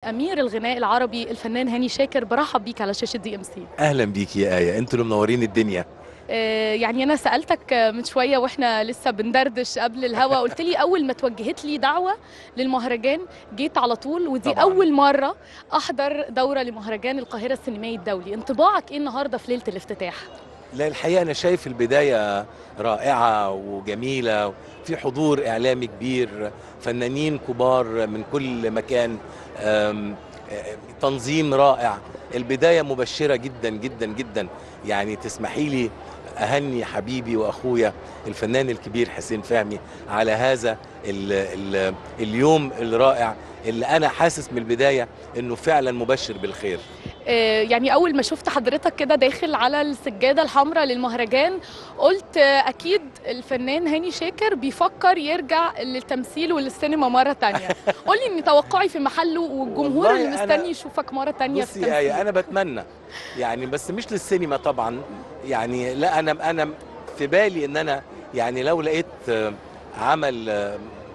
امير الغناء العربي الفنان هاني شاكر برحب بيك على شاشه دي ام سي اهلا بيك يا ايه انتوا اللي منورين الدنيا آه، يعني انا سالتك آه، من شويه واحنا لسه بندردش قبل الهوا قلت لي اول ما توجهت لي دعوه للمهرجان جيت على طول ودي طبعاً. اول مره احضر دوره لمهرجان القاهره السينمائي الدولي انطباعك ايه النهارده في ليله الافتتاح لا الحقيقه انا شايف البدايه رائعه وجميله في حضور اعلامي كبير فنانين كبار من كل مكان أم، آه، تنظيم رائع البدايه مبشره جدا جدا جدا يعني تسمحي لي اهني حبيبي واخويا الفنان الكبير حسين فهمي على هذا ال ال اليوم الرائع اللي انا حاسس من البدايه انه فعلا مبشر بالخير آه، يعني اول ما شفت حضرتك كده داخل على السجاده الحمراء للمهرجان قلت آه، اكيد الفنان هاني شاكر بيفكر يرجع للتمثيل وللسينما مره تانية قولي ان توقعي في محله والجمهور والله اللي أنا- مستني يشوفك مره تانية في بصي يا آية التمثيل انا بتمنى يعني بس مش للسينما طبعا يعني لا انا انا في بالي ان انا يعني لو لقيت آه، عمل آه،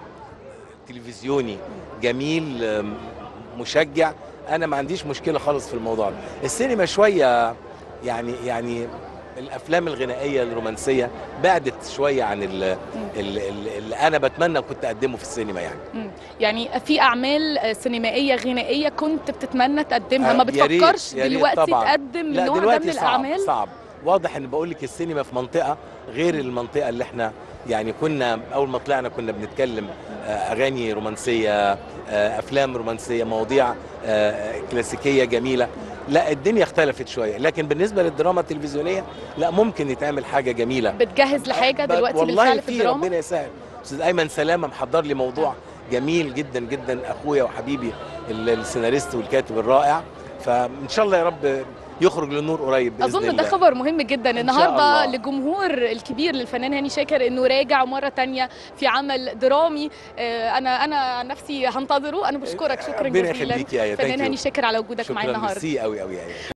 تلفزيوني جميل آه، مشجع انا ما عنديش مشكله خالص في الموضوع ده السينما شويه يعني يعني الافلام الغنائيه الرومانسيه بعدت شويه عن ال- ال- ال- اللي انا بتمنى كنت اقدمه في السينما يعني مم. يعني في اعمال آه، سينمائيه غنائيه كنت بتتمنى تقدمها آه، ما يا ريت- بتفكرش يا ريت دلوقتي طبعاً. تقدم لا النوع ده دلوقتي من صعب الاعمال صعب واضح ان بقول لك السينما في منطقه غير المنطقه اللي احنا يعني كنا اول ما طلعنا كنا بنتكلم آه، اغاني رومانسيه آه، افلام رومانسيه مواضيع آه، كلاسيكيه جميله لا الدنيا اختلفت شويه لكن بالنسبه للدراما التلفزيونيه لا ممكن يتعمل حاجه جميله بتجهز لحاجه ب- دلوقتي والله بالفعل في في الدراما ربنا يسهل استاذ ايمن سلامه محضر لي موضوع جميل جدا جدا اخويا وحبيبي ال- السيناريست والكاتب الرائع فان شاء الله يا رب يخرج للنور قريب باذن اظن الله ده خبر مهم جدا إن شاء النهارده الله. للجمهور الكبير للفنان هاني شاكر انه راجع مره تانية في عمل درامي آه، انا انا عن نفسي هنتظره انا بشكرك شكرا ربنا جزيلا يخليك يا آية. Thank فنان you. هاني شاكر على وجودك معايا شكرا النهارده ميرسي قوي قوي يعني